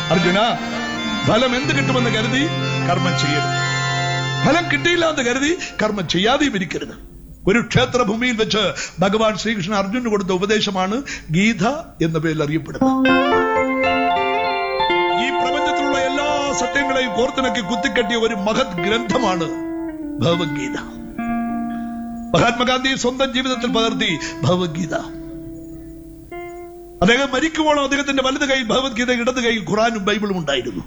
അർജുന ഫലം എന്ത് കിട്ടുമെന്ന് കരുതി കർമ്മം ചെയ്യരുത് ഫലം കിട്ടിയില്ല എന്ന് കരുതി കർമ്മം ചെയ്യാതെയും ഇരിക്കരുത് ഒരു ക്ഷേത്രഭൂമിയിൽ വെച്ച് ഭഗവാൻ ശ്രീകൃഷ്ണൻ അർജുന് കൊടുത്ത ഉപദേശമാണ് ഗീത എന്ന പേരിൽ അറിയപ്പെടുന്നത് ഈ പ്രപഞ്ചത്തിലുള്ള എല്ലാ സത്യങ്ങളെയും കോർത്തിണക്കി കുത്തിക്കെട്ടിയ ഒരു മഹത് ഗ്രന്ഥമാണ് ഭഗവത്ഗീത മഹാത്മാഗാന്ധി സ്വന്തം ജീവിതത്തിൽ പകർത്തി ഭഗവത്ഗീത അദ്ദേഹം മരിക്കുമ്പോഴും അദ്ദേഹത്തിന്റെ വലത് കൈയിൽ ഭഗവത്ഗീത ഇടത് കൈയിൽ ഖുറാനും ബൈബിളും ഉണ്ടായിരുന്നു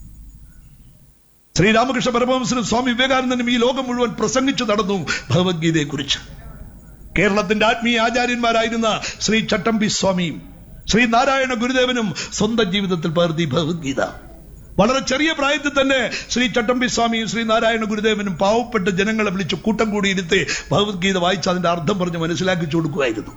ശ്രീരാമകൃഷ്ണ പരമഹംസനും സ്വാമി വിവേകാനന്ദനും ഈ ലോകം മുഴുവൻ പ്രസംഗിച്ചു നടന്നു ഭഗവത്ഗീതയെ കുറിച്ച് കേരളത്തിന്റെ ആത്മീയ ആചാര്യന്മാരായിരുന്ന ശ്രീ ചട്ടമ്പി സ്വാമിയും ശ്രീ നാരായണ ഗുരുദേവനും സ്വന്തം ജീവിതത്തിൽ പകർത്തി ഭഗവത്ഗീത വളരെ ചെറിയ പ്രായത്തിൽ തന്നെ ശ്രീ ചട്ടമ്പി സ്വാമിയും ശ്രീ നാരായണ ഗുരുദേവനും പാവപ്പെട്ട ജനങ്ങളെ വിളിച്ച് കൂട്ടം കൂടിയിരുത്തി ഭഗവത്ഗീത വായിച്ച് അതിന്റെ അർത്ഥം പറഞ്ഞ് മനസ്സിലാക്കിച്ചു കൊടുക്കുമായിരുന്നു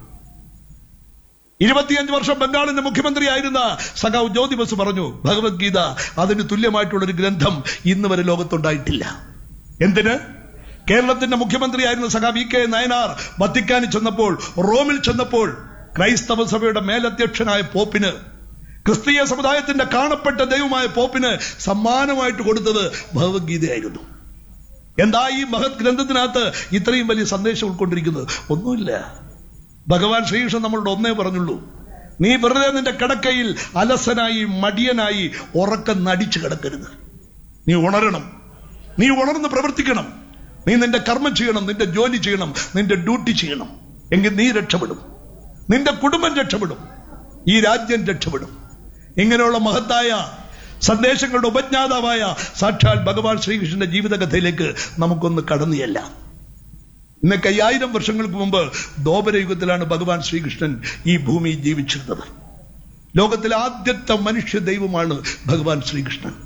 ഇരുപത്തിയഞ്ച് വർഷം ബംഗാളിന്റെ മുഖ്യമന്ത്രിയായിരുന്ന സഖാവ് ജ്യോതി ബസ് പറഞ്ഞു ഭഗവത്ഗീത അതിന് തുല്യമായിട്ടുള്ള ഒരു ഗ്രന്ഥം ഇന്ന് വരെ ലോകത്തുണ്ടായിട്ടില്ല എന്തിന് കേരളത്തിന്റെ മുഖ്യമന്ത്രിയായിരുന്ന സഖാവ് ഇ കെ നയനാർ വത്തിക്കാനിൽ ചെന്നപ്പോൾ റോമിൽ ചെന്നപ്പോൾ ക്രൈസ്തവ സഭയുടെ മേലധ്യക്ഷനായ പോപ്പിന് ക്രിസ്തീയ സമുദായത്തിന്റെ കാണപ്പെട്ട ദൈവമായ പോപ്പിന് സമ്മാനമായിട്ട് കൊടുത്തത് ഭഗവത്ഗീതയായിരുന്നു എന്താ ഈ മഹത് ഗ്രന്ഥത്തിനകത്ത് ഇത്രയും വലിയ സന്ദേശം ഉൾക്കൊണ്ടിരിക്കുന്നത് ഒന്നുമില്ല ഭഗവാൻ ശ്രീകൃഷ്ണൻ നമ്മളോട് ഒന്നേ പറഞ്ഞുള്ളൂ നീ വെറുതെ നിന്റെ കിടക്കയിൽ അലസനായി മടിയനായി ഉറക്കം നടിച്ചു കിടക്കരുത് നീ ഉണരണം നീ ഉണർന്ന് പ്രവർത്തിക്കണം നീ നിന്റെ കർമ്മം ചെയ്യണം നിന്റെ ജോലി ചെയ്യണം നിന്റെ ഡ്യൂട്ടി ചെയ്യണം എങ്കിൽ നീ രക്ഷപ്പെടും നിന്റെ കുടുംബം രക്ഷപ്പെടും ഈ രാജ്യം രക്ഷപ്പെടും ഇങ്ങനെയുള്ള മഹത്തായ സന്ദേശങ്ങളുടെ ഉപജ്ഞാതാവായ സാക്ഷാൽ ഭഗവാൻ ശ്രീകൃഷ്ണന്റെ ജീവിതകഥയിലേക്ക് നമുക്കൊന്ന് കടന്നു ചെല്ലാം ഇന്നൊക്കെ അയ്യായിരം വർഷങ്ങൾക്ക് മുമ്പ് ദ്വാപരയുഗത്തിലാണ് ഭഗവാൻ ശ്രീകൃഷ്ണൻ ഈ ഭൂമിയിൽ ജീവിച്ചിരുന്നത് ലോകത്തിലെ ആദ്യത്തെ മനുഷ്യ ദൈവമാണ് ഭഗവാൻ ശ്രീകൃഷ്ണൻ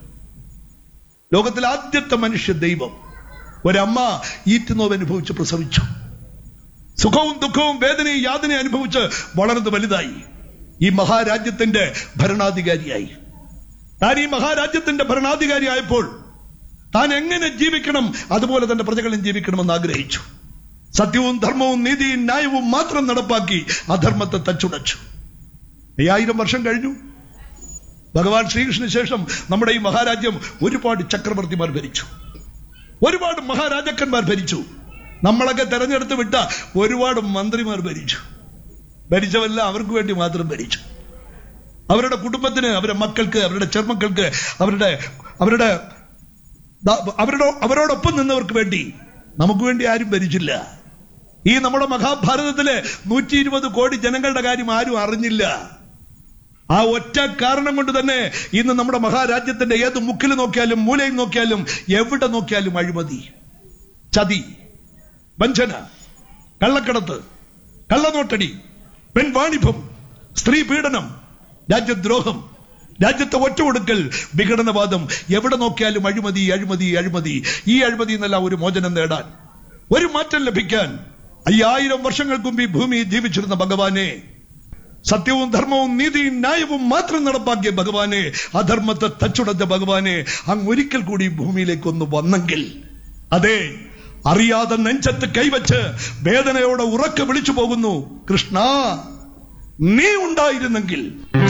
ലോകത്തിലെ ആദ്യത്തെ മനുഷ്യ ദൈവം ഒരമ്മ ഈറ്റുനോവ് അനുഭവിച്ച് പ്രസവിച്ചു സുഖവും ദുഃഖവും വേദനയും യാതനയും അനുഭവിച്ച് വളർന്ന് വലുതായി ഈ മഹാരാജ്യത്തിന്റെ ഭരണാധികാരിയായി താൻ ഈ മഹാരാജ്യത്തിന്റെ ഭരണാധികാരിയായപ്പോൾ താൻ എങ്ങനെ ജീവിക്കണം അതുപോലെ തന്നെ പ്രജകളും ജീവിക്കണമെന്ന് ആഗ്രഹിച്ചു സത്യവും ധർമ്മവും നീതിയും ന്യായവും മാത്രം നടപ്പാക്കി അധർമ്മത്തെ തച്ചുടച്ചു അയ്യായിരം വർഷം കഴിഞ്ഞു ഭഗവാൻ ശ്രീകൃഷ്ണന് ശേഷം നമ്മുടെ ഈ മഹാരാജ്യം ഒരുപാട് ചക്രവർത്തിമാർ ഭരിച്ചു ഒരുപാട് മഹാരാജാക്കന്മാർ ഭരിച്ചു നമ്മളൊക്കെ തെരഞ്ഞെടുത്ത് വിട്ട ഒരുപാട് മന്ത്രിമാർ ഭരിച്ചു ഭരിച്ചവല്ല അവർക്ക് വേണ്ടി മാത്രം ഭരിച്ചു അവരുടെ കുടുംബത്തിന് അവരുടെ മക്കൾക്ക് അവരുടെ ചെറുമക്കൾക്ക് അവരുടെ അവരുടെ ദാ- അവരുടെ അവരോടൊപ്പം നിന്നവർക്ക് വേണ്ടി നമുക്ക് വേണ്ടി ആരും ഭരിച്ചില്ല ഈ നമ്മുടെ മഹാഭാരതത്തിലെ നൂറ്റി ഇരുപത് കോടി ജനങ്ങളുടെ കാര്യം ആരും അറിഞ്ഞില്ല ആ ഒറ്റ കാരണം കൊണ്ട് തന്നെ ഇന്ന് നമ്മുടെ മഹാരാജ്യത്തിന്റെ ഏത് മുക്കിൽ നോക്കിയാലും മൂലയിൽ നോക്കിയാലും എവിടെ നോക്കിയാലും അഴിമതി ചതി വഞ്ചന കള്ളക്കടത്ത് കള്ളനോട്ടടി പെൺവാണിഭം സ്ത്രീ പീഡനം രാജ്യദ്രോഹം രാജ്യത്തെ ഒറ്റ കൊടുക്കൽ വിഘടനവാദം എവിടെ നോക്കിയാലും അഴിമതി അഴിമതി അഴിമതി ഈ അഴിമതി എന്നല്ല ഒരു മോചനം നേടാൻ ഒരു മാറ്റം ലഭിക്കാൻ അയ്യായിരം വർഷങ്ങൾക്ക് മുമ്പ് ഈ ഭൂമിയിൽ ജീവിച്ചിരുന്ന ഭഗവാനെ സത്യവും ധർമ്മവും നീതിയും ന്യായവും മാത്രം നടപ്പാക്കിയ ഭഗവാനെ അധർമ്മത്തെ തച്ചുടച്ച ഭഗവാനെ അങ്ങ് ഒരിക്കൽ കൂടി ഈ ഭൂമിയിലേക്ക് ഒന്ന് വന്നെങ്കിൽ അതെ അറിയാതെ നെഞ്ചത്ത് കൈവച്ച് വേദനയോടെ ഉറക്കെ വിളിച്ചു പോകുന്നു കൃഷ്ണ നീ ഉണ്ടായിരുന്നെങ്കിൽ